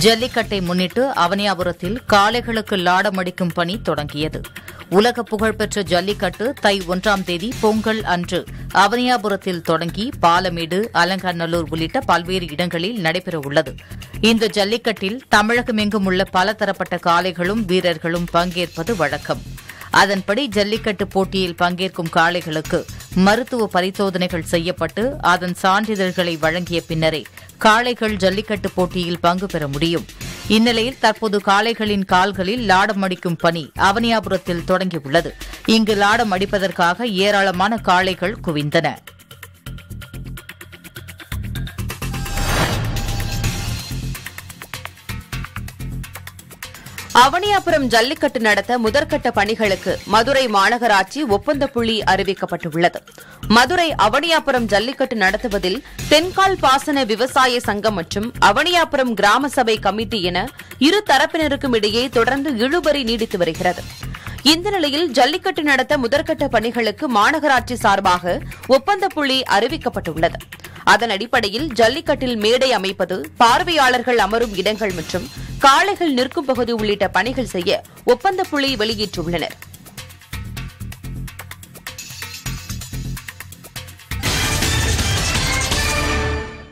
ஜல்லிக்கட்டை முன்னிட்டு அவனியாபுரத்தில் காளைகளுக்கு லாடம் அடிக்கும் பணி தொடங்கியது உலக புகழ்பெற்ற ஜல்லிக்கட்டு தை ஒன்றாம் தேதி பொங்கல் அன்று அவனியாபுரத்தில் தொடங்கி பாலமேடு அலங்காநல்லூர் உள்ளிட்ட பல்வேறு இடங்களில் நடைபெறவுள்ளது இந்த ஜல்லிக்கட்டில் தமிழகமெங்கும் உள்ள பல தரப்பட்ட காளைகளும் வீரர்களும் பங்கேற்பது வழக்கம் அதன்படி ஜல்லிக்கட்டு போட்டியில் பங்கேற்கும் காளைகளுக்கு மருத்துவ பரிசோதனைகள் செய்யப்பட்டு அதன் சான்றிதழ்களை வழங்கிய பின்னரே காளைகள் ஜல்லிக்கட்டு போட்டியில் பங்கு பெற முடியும் இந்நிலையில் தற்போது காளைகளின் கால்களில் லாடம் அடிக்கும் பணி அவனியாபுரத்தில் தொடங்கியுள்ளது இங்கு லாடம் அடிப்பதற்காக ஏராளமான காளைகள் குவிந்தன அவனியாபுரம் ஜல்லிக்கட்டு நடத்த முதற்கட்ட பணிகளுக்கு மதுரை மாநகராட்சி ஒப்பந்த புள்ளி அறிவிக்கப்பட்டுள்ளது மதுரை அவனியாபுரம் ஜல்லிக்கட்டு நடத்துவதில் தென்கால் பாசன விவசாய சங்கம் மற்றும் அவனியாபுரம் கிராம சபை கமிட்டி என இரு தரப்பினருக்கும் இடையே தொடர்ந்து இழுபறி நீடித்து வருகிறது இந்த நிலையில் ஜல்லிக்கட்டு நடத்த முதற்கட்ட பணிகளுக்கு மாநகராட்சி சார்பாக ஒப்பந்த புள்ளி அறிவிக்கப்பட்டுள்ளது அதன் அடிப்படையில் ஜல்லிக்கட்டில் மேடை அமைப்பது பார்வையாளர்கள் அமரும் இடங்கள் மற்றும் காளைகள் நிற்கும் பகுதி உள்ளிட்ட பணிகள் செய்ய ஒப்பந்த புள்ளி வெளியிட்டுள்ளனர்